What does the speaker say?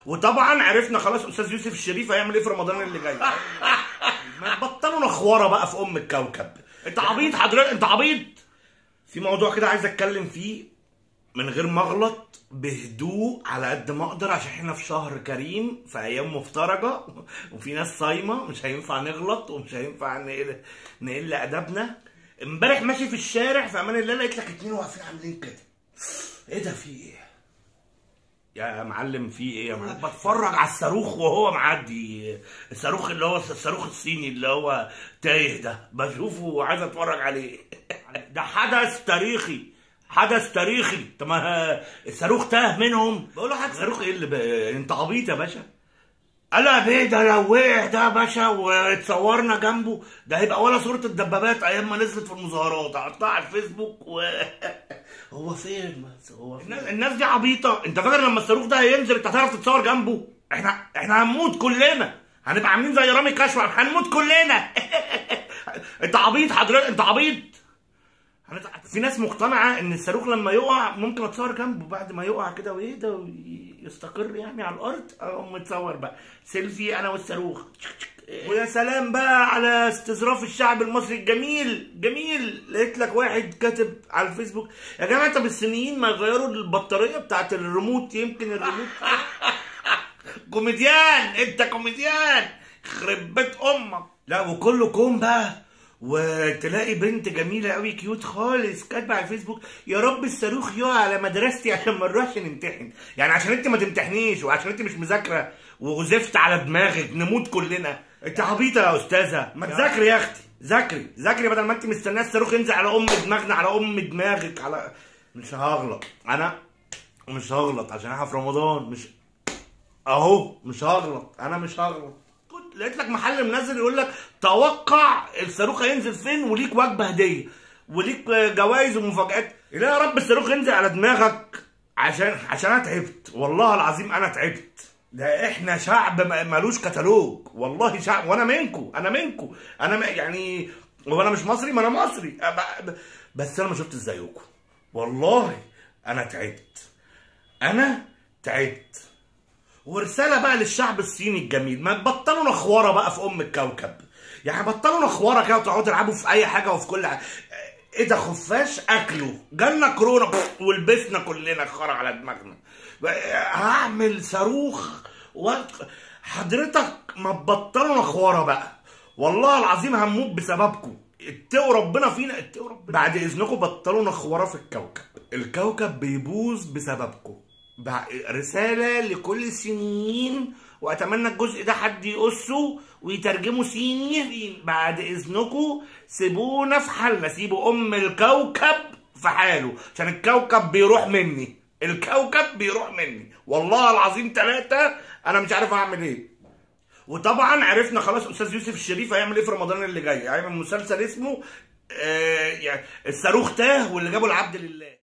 وطبعا عرفنا خلاص استاذ يوسف الشريف هيعمل ايه في رمضان اللي جاي ما بطلوا نخوره بقى في ام الكوكب انت عبيط حضرتك انت عبيط في موضوع كده عايز اتكلم فيه من غير ما اغلط بهدوء على قد ما اقدر عشان احنا في شهر كريم في ايام مفترجه وفي ناس صايمه مش هينفع نغلط ومش هينفع نقل, نقل ادبنا امبارح ماشي في الشارع في امان الله لقيت لك اتنين واقفين عاملين كده ايه ده في ايه يا معلم في ايه يا معلم بتفرج على الصاروخ وهو معدي الصاروخ اللي هو الصاروخ الصيني اللي هو تايه ده بشوفه وعايز اتفرج عليه ده حدث تاريخي حدث تاريخي طب ما الصاروخ تاه منهم بقول له حاجه صاروخ ايه اللي بقى؟ انت عبيط يا باشا الا بيه ده لو وقع ده يا باشا واتصورنا جنبه ده هيبقى ولا صورة الدبابات ايام ما نزلت في المظاهرات هحطها على الفيسبوك و هو فين بس هو فين الناس, الناس دي عبيطه انت فاكر لما الصاروخ ده هينزل انت هتعرف تتصور جنبه احنا احنا هنموت كلنا هنبقى عاملين زي رامي كشوع هنموت كلنا انت عبيط حضرتك انت عبيط هنت- في ناس مقتنعه ان الصاروخ لما يقع ممكن اتصور جنبه بعد ما يقع كده ويهدى ويستقر يعني على الارض اقوم متصور بقى سيلفي انا والصاروخ ويا سلام بقى على استظراف الشعب المصري الجميل جميل لقيت لك واحد كاتب على الفيسبوك يا جماعه طب الصينيين ما يغيروا البطاريه بتاعت الريموت يمكن الريموت كوميديان انت كوميديان خرب بيت امك لا وكله كوم بقى وتلاقي بنت جميله قوي كيوت خالص كاتبه على الفيسبوك يا رب الصاروخ يقع على مدرستي عشان ما نروحش نمتحن يعني عشان انت ما تمتحنيش وعشان انت مش مذاكره وغزفت على دماغك نموت كلنا انت عبيطه يا استاذه ما تذاكري يا اختي ذاكري ذاكري بدل ما انت مستنيه الصاروخ ينزل على ام دماغنا على ام دماغك على مش هغلط انا مش هغلط عشان احنا في رمضان مش اهو مش هغلط انا مش هغلط كنت لقيت لك محل منزل يقول لك توقع الصاروخ هينزل فين وليك وجبه هديه وليك جوائز ومفاجآت لا يا رب الصاروخ ينزل على دماغك عشان عشان انا تعبت والله العظيم انا تعبت ده احنا شعب ما- ملوش كتالوج والله شعب وانا منكم انا منكم انا م- يعني هو انا مش مصري ما انا مصري أب- ب- بس انا ما شفتش زيكم والله انا تعبت انا تعبت ورساله بقى للشعب الصيني الجميل ما تبطلوا نخوره بقى في ام الكوكب يعني بطلوا نخوره كده وتقعدوا تلعبوا في اي حاجه وفي كل حاجه ايه ده خفاش اكله جالنا كورونا بف، ولبسنا كلنا خرا على دماغنا هعمل صاروخ و... حضرتك ما تبطلوا نخوره بقى والله العظيم هنموت بسببكم اتقوا ربنا فينا اتقوا ربنا بعد اذنكم بطلوا نخوره في الكوكب الكوكب بيبوظ بسببكم بع- رسالة لكل الصينيين واتمنى الجزء ده حد يقصه ويترجمه صيني بعد اذنكم سيبونا في حالنا سيبوا ام الكوكب في حاله عشان الكوكب بيروح مني الكوكب بيروح مني والله العظيم ثلاثة انا مش عارف اعمل ايه وطبعا عرفنا خلاص استاذ يوسف الشريف هيعمل ايه في رمضان اللي جاي هيعمل مسلسل اسمه آه يعني الصاروخ تاه واللي جابه العبد لله